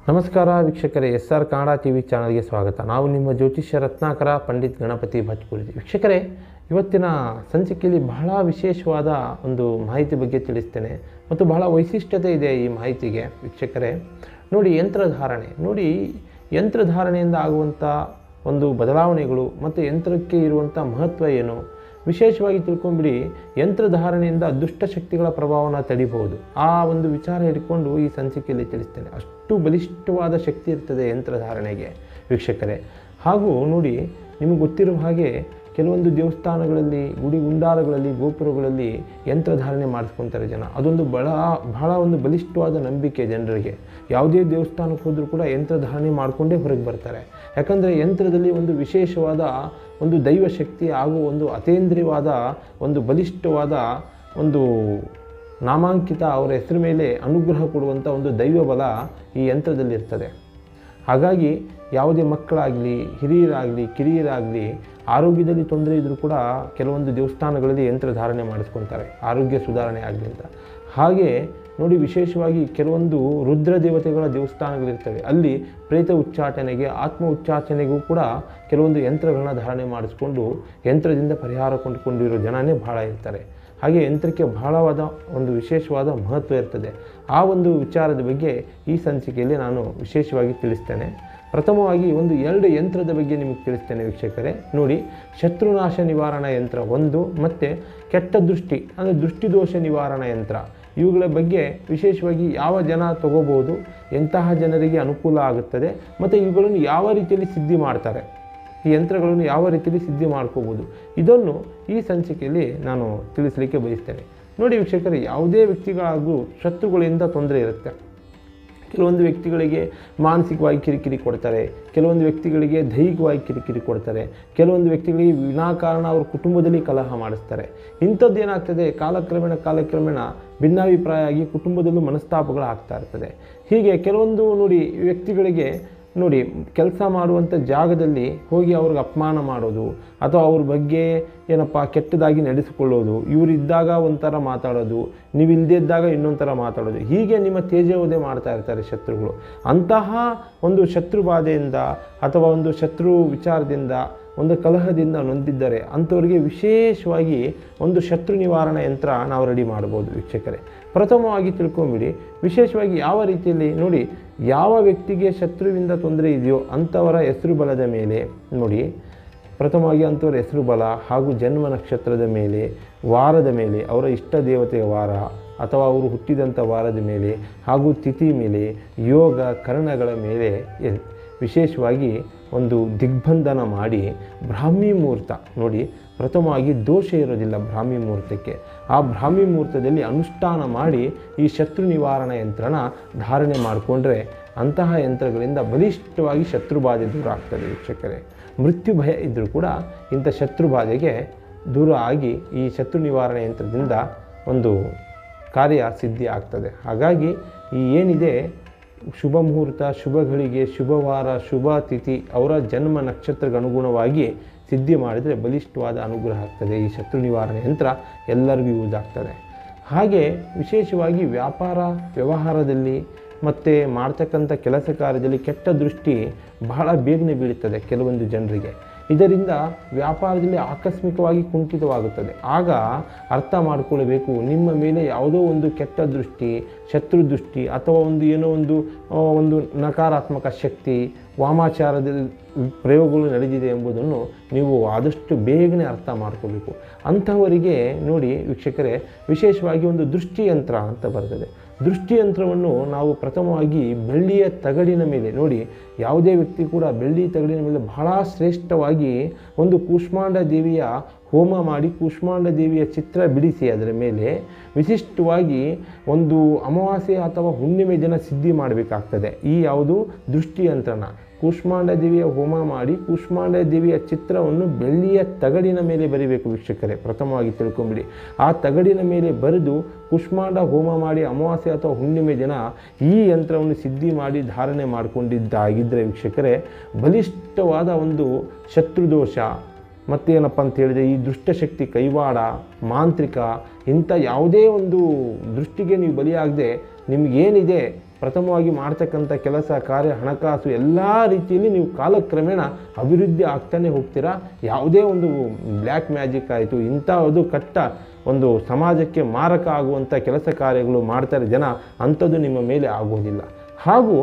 ನಮಸ್ಕಾರ ವೀಕ್ಷಕರೇ S R Kannada T V ಚಾನಲ್ಗೆ ಸ್ವಾಗತ ನಾವು ನಿಮ್ಮ ಜ್ಯೋತಿಷ್ಯ ರತ್ನಾಕರ ಪಂಡಿತ್ ಗಣಪತಿ ಭಟ್ ಗುರೂಜಿ ವೀಕ್ಷಕರೇ ಇವತ್ತಿನ ಸಂಚಿಕೆಯಲ್ಲಿ ಬಹಳ ವಿಶೇಷವಾದ ಒಂದು ಮಾಹಿತಿ ಬಗ್ಗೆ ತಿಳಿಸ್ತೇನೆ ಮತ್ತು ಬಹಳ ವೈಶಿಷ್ಟ್ಯತೆ ಇದೆ ಈ ಮಾಹಿತಿಗೆ ವೀಕ್ಷಕರೇ ನೋಡಿ ಯಂತ್ರಧಾರಣೆ ನೋಡಿ ಯಂತ್ರಧಾರಣೆಯಿಂದ ಆಗುವಂಥ ಒಂದು ಬದಲಾವಣೆಗಳು ಮತ್ತು ಯಂತ್ರಕ್ಕೆ ಇರುವಂಥ ಮಹತ್ವ ಏನು ವಿಶೇಷವಾಗಿ ತಿಳ್ಕೊಂಬಿಡಿ ಯಂತ್ರಧಾರಣೆಯಿಂದ ದುಷ್ಟಶಕ್ತಿಗಳ ಪ್ರಭಾವನ ತಡಿಬಹುದು ಆ ಒಂದು ವಿಚಾರ ಹಿಡ್ಕೊಂಡು ಈ ಸಂಚಿಕೆಯಲ್ಲಿ ತಿಳಿಸ್ತೇನೆ ಅಷ್ಟು ಬಲಿಷ್ಠವಾದ ಶಕ್ತಿ ಇರ್ತದೆ ಯಂತ್ರಧಾರಣೆಗೆ ವೀಕ್ಷಕರೇ ಹಾಗೂ ನೋಡಿ ನಿಮಗೆ ಗೊತ್ತಿರುವ ಹಾಗೆ ಕೆಲವೊಂದು ದೇವಸ್ಥಾನಗಳಲ್ಲಿ ಗುಡಿ ಗುಂಡಾರಗಳಲ್ಲಿ ಗೋಪುರಗಳಲ್ಲಿ ಯಂತ್ರಧಾರಣೆ ಮಾಡಿಸ್ಕೊತಾರೆ ಜನ ಅದೊಂದು ಬಹಳ ಬಹಳ ಒಂದು ಬಲಿಷ್ಠವಾದ ನಂಬಿಕೆ ಜನರಿಗೆ ಯಾವುದೇ ದೇವಸ್ಥಾನಕ್ಕೆ ಹೋದರೂ ಕೂಡ ಯಂತ್ರಧಾರಣೆ ಮಾಡಿಕೊಂಡೇ ಹೊರಗೆ ಬರ್ತಾರೆ ಯಾಕಂದರೆ ಯಂತ್ರದಲ್ಲಿ ಒಂದು ವಿಶೇಷವಾದ ಒಂದು ದೈವಶಕ್ತಿ ಹಾಗೂ ಒಂದು ಅತೇಂದ್ರಿಯವಾದ ಒಂದು ಬಲಿಷ್ಠವಾದ ಒಂದು ನಾಮಾಂಕಿತ ಅವರ ಹೆಸರು ಮೇಲೆ ಅನುಗ್ರಹ ಕೊಡುವಂಥ ಒಂದು ದೈವ ಬಲ ಈ ಯಂತ್ರದಲ್ಲಿರ್ತದೆ ಹಾಗಾಗಿ ಯಾವುದೇ ಮಕ್ಕಳಾಗಲಿ ಹಿರಿಯರಾಗಲಿ ಕಿರಿಯರಾಗಲಿ ಆರೋಗ್ಯದಲ್ಲಿ ತೊಂದರೆ ಇದ್ದರೂ ಕೂಡ ಕೆಲವೊಂದು ದೇವಸ್ಥಾನಗಳಲ್ಲಿ ಯಂತ್ರಧಾರಣೆ ಮಾಡಿಸ್ಕೊತಾರೆ ಆರೋಗ್ಯ ಸುಧಾರಣೆ ಆಗಲಿ ಅಂತ ಹಾಗೆ ನೋಡಿ ವಿಶೇಷವಾಗಿ ಕೆಲವೊಂದು ರುದ್ರ ದೇವತೆಗಳ ದೇವಸ್ಥಾನಗಳಿರ್ತವೆ ಅಲ್ಲಿ ಪ್ರೇತ ಉಚ್ಚಾಟನೆಗೆ ಆತ್ಮ ಉಚ್ಚಾಟನೆಗೂ ಕೂಡ ಕೆಲವೊಂದು ಯಂತ್ರಗಳನ್ನ ಧಾರಣೆ ಮಾಡಿಸ್ಕೊಂಡು ಯಂತ್ರದಿಂದ ಪರಿಹಾರ ಕೊಂಡುಕೊಂಡಿರೋ ಜನನೇ ಬಹಳ ಇರ್ತಾರೆ ಹಾಗೆ ಯಂತ್ರಕ್ಕೆ ಬಹಳವಾದ ಒಂದು ವಿಶೇಷವಾದ ಮಹತ್ವ ಇರ್ತದೆ ಆ ಒಂದು ವಿಚಾರದ ಬಗ್ಗೆ ಈ ಸಂಚಿಕೆಯಲ್ಲಿ ನಾನು ವಿಶೇಷವಾಗಿ ತಿಳಿಸ್ತೇನೆ ಪ್ರಥಮವಾಗಿ ಒಂದು ಎರಡು ಯಂತ್ರದ ಬಗ್ಗೆ ನಿಮಗೆ ತಿಳಿಸ್ತೇನೆ ವೀಕ್ಷಕರೇ ನೋಡಿ ಶತ್ರುನಾಶ ನಿವಾರಣಾ ಯಂತ್ರ ಒಂದು ಮತ್ತು ಕೆಟ್ಟ ದೃಷ್ಟಿ ಅಂದರೆ ದೃಷ್ಟಿದೋಷ ನಿವಾರಣಾ ಯಂತ್ರ ಇವುಗಳ ಬಗ್ಗೆ ವಿಶೇಷವಾಗಿ ಯಾವ ಜನ ತಗೋಬೋದು ಎಂತಹ ಜನರಿಗೆ ಅನುಕೂಲ ಆಗುತ್ತದೆ ಮತ್ತು ಇವುಗಳನ್ನು ಯಾವ ರೀತಿಯಲ್ಲಿ ಸಿದ್ಧಿ ಮಾಡ್ತಾರೆ ಈ ಯಂತ್ರಗಳನ್ನು ಯಾವ ರೀತಿಯಲ್ಲಿ ಸಿದ್ಧಿ ಮಾಡ್ಕೋಬೋದು ಇದನ್ನು ಈ ಸಂಚಿಕೆಯಲ್ಲಿ ನಾನು ತಿಳಿಸಲಿಕ್ಕೆ ಬಯಸ್ತೇನೆ ನೋಡಿ ವೀಕ್ಷಕರೇ ಯಾವುದೇ ವ್ಯಕ್ತಿಗಳಾಗೂ ಶತ್ರುಗಳಿಂದ ತೊಂದರೆ ಇರುತ್ತೆ ಕೆಲವೊಂದು ವ್ಯಕ್ತಿಗಳಿಗೆ ಮಾನಸಿಕವಾಗಿ ಕಿರಿಕಿರಿ ಕೊಡ್ತಾರೆ ಕೆಲವೊಂದು ವ್ಯಕ್ತಿಗಳಿಗೆ ದೈಹಿಕವಾಗಿ ಕಿರಿಕಿರಿ ಕೊಡ್ತಾರೆ ಕೆಲವೊಂದು ವ್ಯಕ್ತಿಗಳಿಗೆ ವಿನಾಕಾರಣ ಅವ್ರ ಕುಟುಂಬದಲ್ಲಿ ಕಲಹ ಮಾಡಿಸ್ತಾರೆ ಇಂಥದ್ದು ಏನಾಗ್ತದೆ ಕಾಲಕ್ರಮೇಣ ಕಾಲಕ್ರಮೇಣ ಭಿನ್ನಾಭಿಪ್ರಾಯ ಆಗಿ ಕುಟುಂಬದಲ್ಲೂ ಮನಸ್ತಾಪಗಳು ಆಗ್ತಾ ಇರ್ತದೆ ಹೀಗೆ ಕೆಲವೊಂದು ನೋಡಿ ವ್ಯಕ್ತಿಗಳಿಗೆ ನೋಡಿ ಕೆಲಸ ಮಾಡುವಂಥ ಜಾಗದಲ್ಲಿ ಹೋಗಿ ಅವ್ರಿಗೆ ಅಪಮಾನ ಮಾಡೋದು ಅಥವಾ ಅವ್ರ ಬಗ್ಗೆ ಏನಪ್ಪ ಕೆಟ್ಟದಾಗಿ ನಡೆಸಿಕೊಳ್ಳೋದು ಇವರಿದ್ದಾಗ ಒಂಥರ ಮಾತಾಡೋದು ನೀವು ಇಲ್ಲದೇ ಇದ್ದಾಗ ಇನ್ನೊಂದು ಥರ ಮಾತಾಡೋದು ಹೀಗೆ ನಿಮ್ಮ ತೇಜೋವಧೆ ಮಾಡ್ತಾ ಇರ್ತಾರೆ ಶತ್ರುಗಳು ಅಂತಹ ಒಂದು ಶತ್ರು ಬಾಧೆಯಿಂದ ಅಥವಾ ಒಂದು ಶತ್ರು ವಿಚಾರದಿಂದ ಒಂದು ಕಲಹದಿಂದ ನೊಂದಿದ್ದರೆ ಅಂಥವ್ರಿಗೆ ವಿಶೇಷವಾಗಿ ಒಂದು ಶತ್ರು ನಿವಾರಣಾ ಯಂತ್ರ ನಾವು ರೆಡಿ ಮಾಡ್ಬೋದು ವೀಕ್ಷಕರೇ ಪ್ರಥಮವಾಗಿ ತಿಳ್ಕೊಂಬಿಡಿ ವಿಶೇಷವಾಗಿ ಯಾವ ರೀತಿಯಲ್ಲಿ ನೋಡಿ ಯಾವ ವ್ಯಕ್ತಿಗೆ ಶತ್ರುವಿಂದ ತೊಂದರೆ ಇದೆಯೋ ಅಂಥವರ ಹೆಸರು ಬಲದ ಮೇಲೆ ನೋಡಿ ಪ್ರಥಮವಾಗಿ ಅಂಥವ್ರ ಹೆಸರು ಬಲ ಹಾಗೂ ಜನ್ಮ ನಕ್ಷತ್ರದ ಮೇಲೆ ವಾರದ ಮೇಲೆ ಅವರ ಇಷ್ಟ ದೇವತೆಯ ವಾರ ಅಥವಾ ಅವರು ಹುಟ್ಟಿದಂಥ ವಾರದ ಮೇಲೆ ಹಾಗೂ ತಿಥಿ ಮೇಲೆ ಯೋಗ ಕರ್ಣಗಳ ಮೇಲೆ ಎ- ವಿಶೇಷವಾಗಿ ಒಂದು ದಿಗ್ಬಂಧನ ಮಾಡಿ ಬ್ರಾಹ್ಮಿ ಮುಹೂರ್ತ ನೋಡಿ ಪ್ರಥಮವಾಗಿ ದೋಷ ಇರೋದಿಲ್ಲ ಬ್ರಾಹ್ಮಿ ಮುಹೂರ್ತಕ್ಕೆ ಆ ಬ್ರಾಹ್ಮಿ ಮುಹೂರ್ತದಲ್ಲಿ ಅನುಷ್ಠಾನ ಮಾಡಿ ಈ ಶತ್ರು ನಿವಾರಣಾ ಯಂತ್ರನ ಧಾರಣೆ ಮಾಡಿಕೊಂಡ್ರೆ ಅಂತಹ ಯಂತ್ರಗಳಿಂದ ಬಲಿಷ್ಠವಾಗಿ ಶತ್ರು ಬಾಧೆ ದೂರ ಆಗ್ತದೆ ವೀಕ್ಷಕರೇ ಮೃತ್ಯು ಭಯ ಇದ್ದರೂ ಕೂಡ ಇಂಥ ಶತ್ರು ಬಾಧೆಗೆ ದೂರ ಆಗಿ ಈ ಶತ್ರು ನಿವಾರಣೆ ಯಂತ್ರದಿಂದ ಒಂದು ಕಾರ್ಯ ಸಿದ್ಧಿ ಆಗ್ತದೆ ಹಾಗಾಗಿ ಈ ಏನಿದೆ ಶುಭ ಮುಹೂರ್ತ ಶುಭ ಘಳಿಗೆ ಶುಭ ವಾರ ಶುಭ ತಿಥಿ ಅವರ ಜನ್ಮ ನಕ್ಷತ್ರಕ್ಕೆ ಅನುಗುಣವಾಗಿ ಸಿದ್ಧಿ ಮಾಡಿದರೆ ಬಲಿಷ್ಠವಾದ ಅನುಗ್ರಹ ಆಗ್ತದೆ ಈ ಶತ್ರು ನಿವಾರಣೆ ಯಂತ್ರ ಎಲ್ಲರಿಗೂ ಯೂಸ್ ಆಗ್ತದೆ ಹಾಗೆ ವಿಶೇಷವಾಗಿ ವ್ಯಾಪಾರ ವ್ಯವಹಾರದಲ್ಲಿ ಮತ್ತು ಮಾಡ್ತಕ್ಕಂಥ ಕೆಲಸ ಕಾರ್ಯದಲ್ಲಿ ಕೆಟ್ಟ ದೃಷ್ಟಿ ಬಹಳ ಬೇಗನೆ ಬೀಳುತ್ತದೆ ಕೆಲವೊಂದು ಜನರಿಗೆ ಇದರಿಂದ ವ್ಯಾಪಾರದಲ್ಲಿ ಆಕಸ್ಮಿಕವಾಗಿ ಕುಂಠಿತವಾಗುತ್ತದೆ ಆಗ ಅರ್ಥ ಮಾಡಿಕೊಳ್ಳಬೇಕು ನಿಮ್ಮ ಮೇಲೆ ಯಾವುದೋ ಒಂದು ಕೆಟ್ಟ ದೃಷ್ಟಿ ಶತ್ರು ದೃಷ್ಟಿ ಅಥವಾ ಒಂದು ಏನೋ ಒಂದು ಆ, ಒಂದು ನಕಾರಾತ್ಮಕ ಶಕ್ತಿ ವಾಮಾಚಾರದ ಪ್ರಯೋಗಗಳು ನಡೆದಿದೆ ಎಂಬುದನ್ನು ನೀವು ಆದಷ್ಟು ಬೇಗನೆ ಅರ್ಥ ಮಾಡ್ಕೋಬೇಕು ಅಂಥವರಿಗೆ ನೋಡಿ ವೀಕ್ಷಕರೇ ವಿಶೇಷವಾಗಿ ಒಂದು ದೃಷ್ಟಿಯಂತ್ರ ಅಂತ ಬರ್ತದೆ ದೃಷ್ಟಿಯಂತ್ರವನ್ನು ನಾವು ಪ್ರಥಮವಾಗಿ ಬೆಳ್ಳಿಯ ತಗಡಿನ ಮೇಲೆ ನೋಡಿ ಯಾವುದೇ ವ್ಯಕ್ತಿ ಕೂಡ ಬೆಳ್ಳಿ ತಗಡಿನ ಮೇಲೆ ಬಹಳ ಶ್ರೇಷ್ಠವಾಗಿ ಒಂದು ಕೂಷ್ಮಾಂಡ ದೇವಿಯ ಹೋಮ ಮಾಡಿ ಕೂಷ್ಮಾಂಡ ದೇವಿಯ ಚಿತ್ರ ಬಿಡಿಸಿ ಅದರ ಮೇಲೆ ವಿಶಿಷ್ಟವಾಗಿ ಒಂದು ಅಮಾವಾಸ್ಯೆ ಅಥವಾ ಹುಣ್ಣಿಮೆ ದಿನ ಸಿದ್ಧಿ ಮಾಡಬೇಕಾಗ್ತದೆ ಈ ಯಾವುದು ದೃಷ್ಟಿಯಂತ್ರನ ಕೂಷ್ಮಾಂಡ ದೇವಿಯ ಹೋಮ ಮಾಡಿ ಕೂಷ್ಮಾಂಡ ದೇವಿಯ ಚಿತ್ರವನ್ನು ಬೆಳ್ಳಿಯ ತಗಡಿನ ಮೇಲೆ ಬರಿಬೇಕು ವೀಕ್ಷಕರೇ ಪ್ರಥಮವಾಗಿ ತಿಳ್ಕೊಂಬಿಡಿ ಆ ತಗಡಿನ ಮೇಲೆ ಬರೆದು ಕೂಷ್ಮಾಂಡ ಹೋಮ ಮಾಡಿ ಅಮಾವಾಸ್ಯೆ ಅಥವಾ ಹುಣ್ಣಿಮೆ ದಿನ ಈ ಯಂತ್ರವನ್ನು ಸಿದ್ಧಿ ಮಾಡಿ ಧಾರಣೆ ಮಾಡಿಕೊಂಡಿದ್ದಾಗಿದ್ದರೆ ವೀಕ್ಷಕರೇ ಬಲಿಷ್ಠವಾದ ಒಂದು ಶತ್ರುದೋಷ ಮತ್ತೇನಪ್ಪ ಅಂತ ಹೇಳಿದರೆ ಈ ದುಷ್ಟಶಕ್ತಿ ಕೈವಾಡ ಮಾಂತ್ರಿಕ ಇಂಥ ಯಾವುದೇ ಒಂದು ದೃಷ್ಟಿಗೆ ನೀವು ಬಲಿಯಾಗದೆ ನಿಮಗೇನಿದೆ ಪ್ರಥಮವಾಗಿ ಮಾಡ್ತಕ್ಕಂಥ ಕೆಲಸ ಕಾರ್ಯ ಹಣಕಾಸು ಎಲ್ಲ ರೀತಿಯಲ್ಲಿ ನೀವು ಕಾಲಕ್ರಮೇಣ ಅಭಿವೃದ್ಧಿ ಆಗ್ತಾನೆ ಹೋಗ್ತೀರಾ ಯಾವುದೇ ಒಂದು ಬ್ಲ್ಯಾಕ್ ಮ್ಯಾಜಿಕ್ ಆಯಿತು ಇಂಥದ್ದು ಕಟ್ಟ ಒಂದು ಸಮಾಜಕ್ಕೆ ಮಾರಕ ಆಗುವಂಥ ಕೆಲಸ ಕಾರ್ಯಗಳು ಮಾಡ್ತಾರೆ ಜನ ಅಂಥದ್ದು ನಿಮ್ಮ ಮೇಲೆ ಆಗೋದಿಲ್ಲ ಹಾಗೂ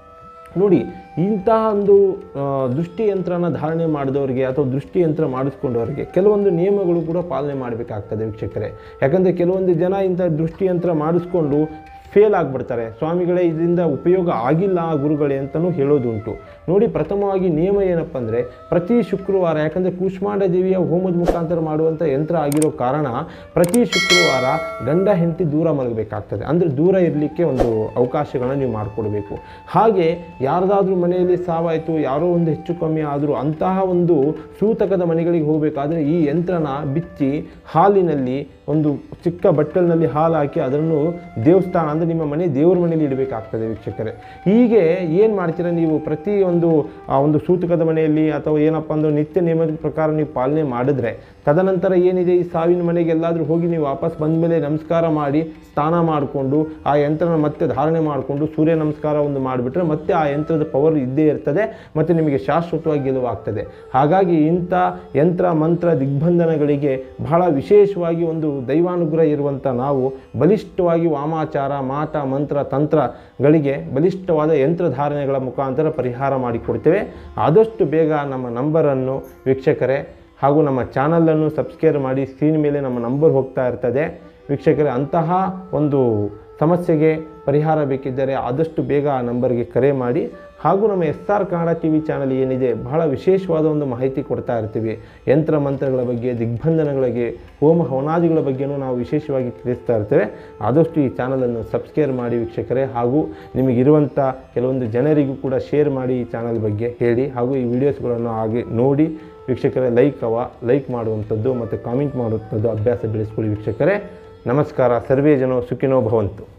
ನೋಡಿ ಇಂತಹ ಒಂದು ಆ, ದೃಷ್ಟಿಯಂತ್ರನ ಧಾರಣೆ ಮಾಡಿದವರಿಗೆ ಅಥವಾ ದೃಷ್ಟಿಯಂತ್ರ ಮಾಡಿಸ್ಕೊಂಡವರಿಗೆ ಕೆಲವೊಂದು ನಿಯಮಗಳು ಕೂಡ ಪಾಲನೆ ಮಾಡಬೇಕಾಗ್ತದೆ ವೀಕ್ಷಕರೇ ಯಾಕಂದರೆ ಕೆಲವೊಂದು ಜನ ಇಂಥ ದೃಷ್ಟಿಯಂತ್ರ ಮಾಡಿಸ್ಕೊಂಡು ಫೇಲ್ ಆಗಿಬಿಡ್ತಾರೆ ಸ್ವಾಮಿಗಳೇ ಇದರಿಂದ ಉಪಯೋಗ ಆಗಿಲ್ಲ ಆ ಗುರುಗಳೇ ಅಂತಲೂ ಹೇಳೋದುಂಟು ನೋಡಿ ಪ್ರಥಮವಾಗಿ ನಿಯಮ ಏನಪ್ಪ ಅಂದರೆ ಪ್ರತಿ ಶುಕ್ರವಾರ ಯಾಕಂದರೆ ಕೂಷ್ಮಾಂಡ ದೇವಿಯ ಹೋಮದ ಮುಖಾಂತರ ಮಾಡುವಂಥ ಯಂತ್ರ ಆಗಿರೋ ಕಾರಣ ಪ್ರತಿ ಶುಕ್ರವಾರ ಗಂಡ ಹೆಂಡತಿ ದೂರ ಮಲಗಬೇಕಾಗ್ತದೆ ಅಂದರೆ ದೂರ ಇರಲಿಕ್ಕೆ ಒಂದು ಅವಕಾಶಗಳನ್ನ ನೀವು ಮಾಡಿಕೊಡ್ಬೇಕು ಹಾಗೆ ಯಾರ್ದಾದ್ರೂ ಮನೆಯಲ್ಲಿ ಸಾವಾಯಿತು ಯಾರೋ ಒಂದು ಹೆಚ್ಚು ಕಮ್ಮಿ ಆದರೂ ಅಂತಹ ಒಂದು ಸೂತಕದ ಮನೆಗಳಿಗೆ ಹೋಗಬೇಕಾದ್ರೆ ಈ ಯಂತ್ರನ ಬಿಚ್ಚಿ ಹಾಲಿನಲ್ಲಿ ಒಂದು ಚಿಕ್ಕ ಬಟ್ಟಲಿನಲ್ಲಿ ಹಾಲು ಹಾಕಿ ಅದನ್ನು ದೇವಸ್ಥಾನ ಅಂದರೆ ನಿಮ್ಮ ಮನೆ ದೇವ್ರ ಮನೆಯಲ್ಲಿ ಇಡಬೇಕಾಗ್ತದೆ ವೀಕ್ಷಕರೇ ಹೀಗೆ ಏನು ಮಾಡ್ತೀರಾ ನೀವು ಪ್ರತಿ ಒಂದು ಆ ಒಂದು ಸೂತಕದ ಮನೆಯಲ್ಲಿ ಅಥವಾ ಏನಪ್ಪ ಅಂದ್ರೆ ನಿತ್ಯ ನಿಯಮದ ಪ್ರಕಾರ ನೀವು ಪಾಲನೆ ಮಾಡಿದ್ರೆ ತದನಂತರ ಏನಿದೆ ಈ ಸಾವಿನ ಮನೆಗೆ ಎಲ್ಲಾದರೂ ಹೋಗಿ ನೀವು ವಾಪಸ್ ಬಂದ ಮೇಲೆ ನಮಸ್ಕಾರ ಮಾಡಿ ಸ್ನಾನ ಮಾಡಿಕೊಂಡು ಆ ಯಂತ್ರನ ಮತ್ತೆ ಧಾರಣೆ ಮಾಡಿಕೊಂಡು ಸೂರ್ಯ ನಮಸ್ಕಾರ ಒಂದು ಮಾಡಿಬಿಟ್ರೆ ಮತ್ತೆ ಆ ಯಂತ್ರದ ಪವರ್ ಇದ್ದೇ ಇರ್ತದೆ ಮತ್ತು ನಿಮಗೆ ಶಾಶ್ವತವಾಗಿ ಗೆಲುವಾಗ್ತದೆ ಹಾಗಾಗಿ ಇಂಥ ಯಂತ್ರ ಮಂತ್ರ ದಿಗ್ಬಂಧನಗಳಿಗೆ ಬಹಳ ವಿಶೇಷವಾಗಿ ಒಂದು ದೈವಾನುಗ್ರಹ ಇರುವಂಥ ನಾವು ಬಲಿಷ್ಠವಾಗಿ ವಾಮಾಚಾರ ಮಾಟ ಮಂತ್ರ ತಂತ್ರಗಳಿಗೆ ಬಲಿಷ್ಠವಾದ ಯಂತ್ರಧಾರಣೆಗಳ ಮುಖಾಂತರ ಪರಿಹಾರ ಮಾಡಿಕೊಡ್ತೇವೆ ಆದಷ್ಟು ಬೇಗ ನಮ್ಮ ನಂಬರನ್ನು ವೀಕ್ಷಕರೇ ಹಾಗೂ ನಮ್ಮ ಚಾನಲನ್ನು ಸಬ್ಸ್ಕ್ರೈಬ್ ಮಾಡಿ ಸ್ಕ್ರೀನ್ ಮೇಲೆ ನಮ್ಮ ನಂಬರ್ ಹೋಗ್ತಾ ಇರ್ತದೆ ವೀಕ್ಷಕರೇ ಅಂತಹ ಒಂದು ಸಮಸ್ಯೆಗೆ ಪರಿಹಾರ ಬೇಕಿದ್ದರೆ ಆದಷ್ಟು ಬೇಗ ಆ ನಂಬರ್ಗೆ ಕರೆ ಮಾಡಿ ಹಾಗೂ ನಮ್ಮ S R Kannada T V channel ಏನಿದೆ ಬಹಳ ವಿಶೇಷವಾದ ಒಂದು ಮಾಹಿತಿ ಕೊಡ್ತಾ ಇರ್ತೀವಿ ಯಂತ್ರ ಮಂತ್ರಗಳ ಬಗ್ಗೆ ದಿಗ್ಬಂಧನಗಳಿಗೆ ಹೋಮ ಹವನಾದಿಗಳ ಬಗ್ಗೆನೂ ನಾವು ವಿಶೇಷವಾಗಿ ತಿಳಿಸ್ತಾ ಇರ್ತೇವೆ ಆದಷ್ಟು ಈ ಚಾನಲನ್ನು ಸಬ್ಸ್ಕ್ರೈಬ್ ಮಾಡಿ ವೀಕ್ಷಕರೇ ಹಾಗೂ ನಿಮಗಿರುವಂಥ ಕೆಲವೊಂದು ಜನರಿಗೂ ಕೂಡ ಶೇರ್ ಮಾಡಿ ಈ ಚಾನಲ್ ಬಗ್ಗೆ ಹೇಳಿ ಹಾಗೂ ಈ ವಿಡಿಯೋಸ್ಗಳನ್ನು ಹಾಗೆ ನೋಡಿ ವೀಕ್ಷಕರೇ ಲೈಕ್ ಅವ ಲೈಕ್ ಮಾಡುವಂಥದ್ದು ಮತ್ತು ಕಾಮೆಂಟ್ ಮಾಡುವಂಥದ್ದು ಅಭ್ಯಾಸ ಬೆಳೆಸ್ಕೊಳ್ಳಿ ವೀಕ್ಷಕರೇ ನಮಸ್ಕಾರ ಸರ್ವೇ ಜನೋ ಸುಖಿನೋ ಭವಂತು